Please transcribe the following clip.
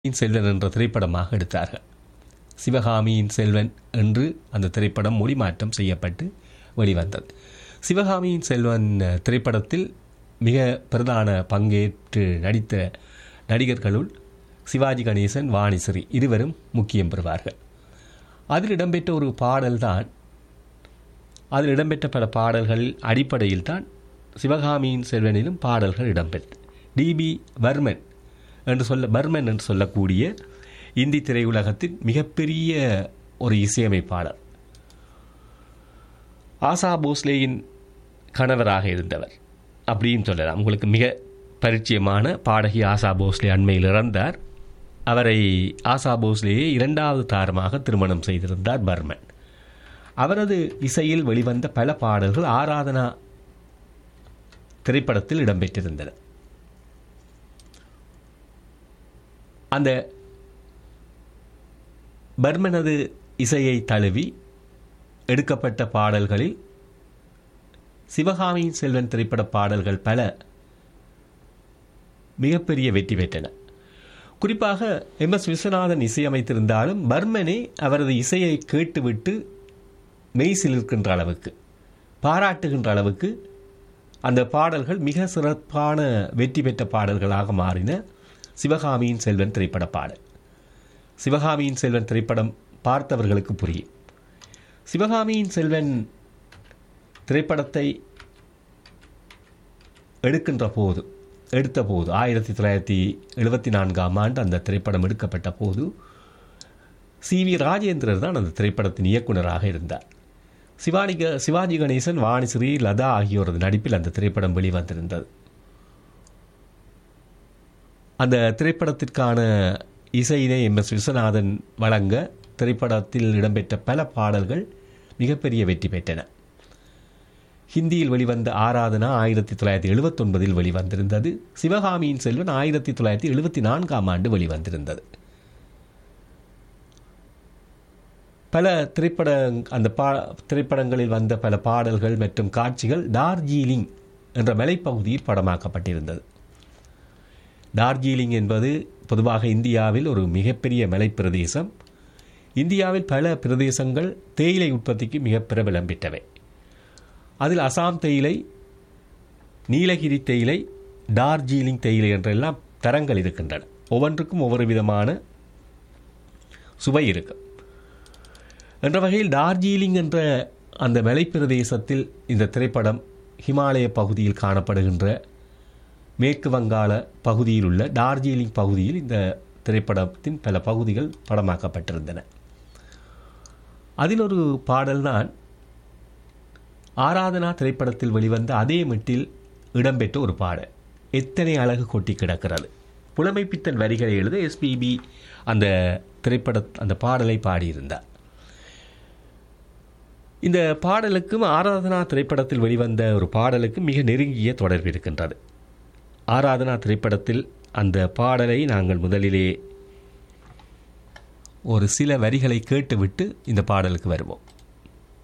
செல்வன் என்ற திரைப்படமாக எடுத்தார்கள் சிவகாமியின் செல்வன் என்று அந்த திரைப்படம் மொழிமாற்றம் செய்யப்பட்டு வெளிவந்தது சிவகாமியின் செல்வன் திரைப்படத்தில் மிக பிரதான பங்கேற்று நடித்த நடிகர்களுள் சிவாஜி கணேசன் வாணிஸ்ரீ இருவரும் முக்கியம் பெறுவார்கள் அதில் இடம்பெற்ற ஒரு பாடல்தான் அதில் இடம்பெற்ற பல பாடல்கள் அடிப்படையில் தான் சிவகாமியின் செல்வனிலும் பாடல்கள் இடம்பெற்று டிபி வர்மன் என்று சொல்ல பர்மன் என்று சொல்லக்கூடிய இந்தி திரையுலகத்தின் மிகப்பெரிய ஒரு இசையமைப்பாளர் ஆசா போஸ்லேயின் கணவராக இருந்தவர் அப்படின்னு சொல்லலாம் உங்களுக்கு மிக பரிச்சயமான பாடகி ஆசா போஸ்லே அண்மையில் இறந்தார் அவரை ஆசா போஸ்லேயே இரண்டாவது தாரமாக திருமணம் செய்திருந்தார் பர்மன் அவரது இசையில் வெளிவந்த பல பாடல்கள் ஆராதனா திரைப்படத்தில் இடம்பெற்றிருந்தன அந்த பர்மனது இசையை தழுவி எடுக்கப்பட்ட பாடல்களில் சிவகாமியின் செல்வன் திரைப்பட பாடல்கள் பல மிகப்பெரிய வெற்றி பெற்றன குறிப்பாக எம் எஸ் விஸ்வநாதன் இசையமைத்திருந்தாலும் பர்மனே அவரது இசையை கேட்டுவிட்டு மெய்சில் இருக்கின்ற அளவுக்கு பாராட்டுகின்ற அளவுக்கு அந்த பாடல்கள் மிக சிறப்பான வெற்றி பெற்ற பாடல்களாக மாறின சிவகாமியின் செல்வன் திரைப்பட பாடல் சிவகாமியின் செல்வன் திரைப்படம் பார்த்தவர்களுக்கு புரியும் சிவகாமியின் செல்வன் திரைப்படத்தை எடுக்கின்ற போது எடுத்த போது ஆயிரத்தி தொள்ளாயிரத்தி எழுபத்தி நான்காம் ஆண்டு அந்த திரைப்படம் எடுக்கப்பட்ட போது சி வி ராஜேந்திரர் தான் அந்த திரைப்படத்தின் இயக்குநராக இருந்தார் சிவானி சிவாஜி கணேசன் வாணிஸ்ரீ லதா ஆகியோரது நடிப்பில் அந்த திரைப்படம் வெளிவந்திருந்தது அந்த திரைப்படத்திற்கான இசையினை எம் எஸ் விஸ்வநாதன் வழங்க திரைப்படத்தில் இடம்பெற்ற பல பாடல்கள் மிகப்பெரிய வெற்றி பெற்றன ஹிந்தியில் வெளிவந்த ஆராதனா ஆயிரத்தி தொள்ளாயிரத்தி எழுபத்தொன்பதில் வெளிவந்திருந்தது சிவகாமியின் செல்வன் ஆயிரத்தி தொள்ளாயிரத்தி எழுபத்தி நான்காம் ஆண்டு வெளிவந்திருந்தது பல திரைப்பட அந்த பா திரைப்படங்களில் வந்த பல பாடல்கள் மற்றும் காட்சிகள் டார்ஜீலிங் என்ற மலைப்பகுதியில் படமாக்கப்பட்டிருந்தது டார்ஜீலிங் என்பது பொதுவாக இந்தியாவில் ஒரு மிகப்பெரிய மலைப்பிரதேசம் இந்தியாவில் பல பிரதேசங்கள் தேயிலை உற்பத்திக்கு மிக பிரபலம் பெற்றவை அதில் அசாம் தேயிலை நீலகிரி தேயிலை டார்ஜீலிங் தேயிலை என்றெல்லாம் தரங்கள் இருக்கின்றன ஒவ்வொன்றுக்கும் ஒவ்வொரு விதமான சுவை இருக்கும் என்ற வகையில் டார்ஜீலிங் என்ற அந்த மலைப்பிரதேசத்தில் இந்த திரைப்படம் ஹிமாலய பகுதியில் காணப்படுகின்ற மேற்கு வங்காள பகுதியில் உள்ள டார்ஜிலிங் பகுதியில் இந்த திரைப்படத்தின் பல பகுதிகள் படமாக்கப்பட்டிருந்தன அதில் ஒரு பாடல்தான் ஆராதனா திரைப்படத்தில் வெளிவந்த அதே மெட்டில் இடம்பெற்ற ஒரு பாடல் எத்தனை அழகு கொட்டி கிடக்கிறது புலமைப்பித்தன் வரிகளை எழுத எஸ்பிபி அந்த திரைப்பட அந்த பாடலை பாடியிருந்தார் இந்த பாடலுக்கும் ஆராதனா திரைப்படத்தில் வெளிவந்த ஒரு பாடலுக்கு மிக நெருங்கிய தொடர்பு இருக்கின்றது ஆராதனா திரைப்படத்தில் அந்த பாடலை நாங்கள் முதலிலே ஒரு சில வரிகளை கேட்டுவிட்டு இந்த பாடலுக்கு வருவோம்